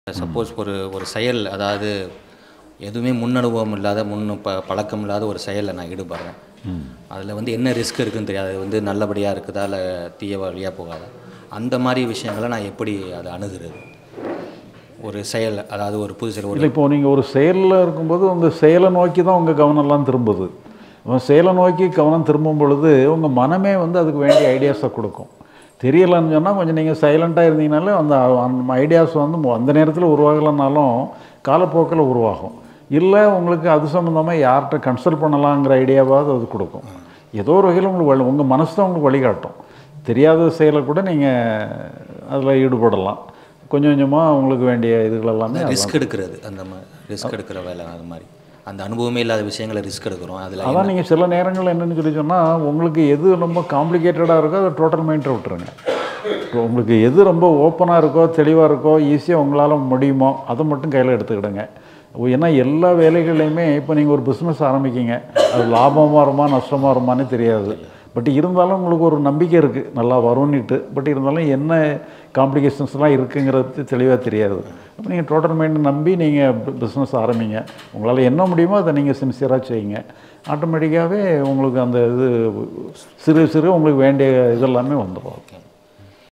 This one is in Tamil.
சப்போஸ் ஒரு ஒரு செயல் அதாவது எதுவுமே முன் அனுபவம் இல்லாத முன் ப பழக்கம் இல்லாத ஒரு செயலில் நான் ஈடுபடுறேன் அதில் வந்து என்ன ரிஸ்க் இருக்குன்னு தெரியாது அது வந்து நல்லபடியாக இருக்குதா இல்லை தீய வழியாக போகாதா அந்த மாதிரி விஷயங்களை நான் எப்படி அதை அணுகிறது ஒரு செயல் அதாவது ஒரு புது செயல் ஒரு இல்லை இப்போ நீங்கள் ஒரு செயலில் இருக்கும்போது அந்த செயலை நோக்கி தான் உங்கள் கவனம்லாம் திரும்புது உங்கள் செயலை நோக்கி கவனம் திரும்பும் பொழுது உங்கள் மனமே வந்து அதுக்கு வேண்டிய ஐடியாஸை கொடுக்கும் தெரியலன்னு சொன்னால் கொஞ்சம் நீங்கள் சைலண்ட்டாக இருந்தீங்கனாலே அந்த அந்த ஐடியாஸ் வந்து மொ- அந்த நேரத்தில் உருவாகலைனாலும் காலப்போக்கில் உருவாகும் இல்லை உங்களுக்கு அது சம்மந்தமாக யார்கிட்ட கன்சல்ட் பண்ணலாங்கிற ஐடியாவாவது அது கொடுக்கும் ஏதோ ஒரு வகையில் உங்களுக்கு வழி உங்கள் மனசு தான் உங்களுக்கு வழிகாட்டும் தெரியாத செயலை கூட நீங்கள் அதில் ஈடுபடலாம் கொஞ்சம் கொஞ்சமாக உங்களுக்கு வேண்டிய இதுகள் எல்லாமே ரிஸ்க் எடுக்கிறது அந்த மாதிரி ரிஸ்க் எடுக்கிற வேலை அது மாதிரி அந்த அனுபவமே இல்லாத விஷயங்களை ரிஸ்க் எடுக்கிறோம் அதில் அதான் நீங்கள் சில நேரங்கள் என்னன்னு சொல்லி சொன்னால் உங்களுக்கு எது ரொம்ப காம்ப்ளிகேட்டடாக இருக்கோ அதை டோட்டல் மைண்டை விட்டுருங்க இப்போ உங்களுக்கு எது ரொம்ப ஓப்பனாக இருக்கோ தெளிவாக இருக்கோ ஈஸியாக உங்களால் முடியுமோ அதை மட்டும் கையில் எடுத்துக்கிடுங்க ஏன்னா எல்லா வேலைகள்லையுமே இப்போ நீங்கள் ஒரு பிஸ்னஸ் ஆரம்பிக்கீங்க அது லாபமாக வருமா நஷ்டமாக வருமானே தெரியாது பட் இருந்தாலும் உங்களுக்கு ஒரு நம்பிக்கை இருக்குது நல்லா வரும்னுட்டு பட் இருந்தாலும் என்ன காம்ப்ளிகேஷன்ஸ்லாம் இருக்குங்கிறது தெளிவாக தெரியாது அப்போ நீங்கள் டோட்டல் மைண்ட் நம்பி நீங்கள் பிஸ்னஸ் ஆரம்பிங்க உங்களால் என்ன முடியுமோ அதை நீங்கள் சின்சியராக செய்யுங்க ஆட்டோமேட்டிக்காகவே உங்களுக்கு அந்த இது சிறு சிறு உங்களுக்கு வேண்டிய இதெல்லாமே வந்துடும் ஓகே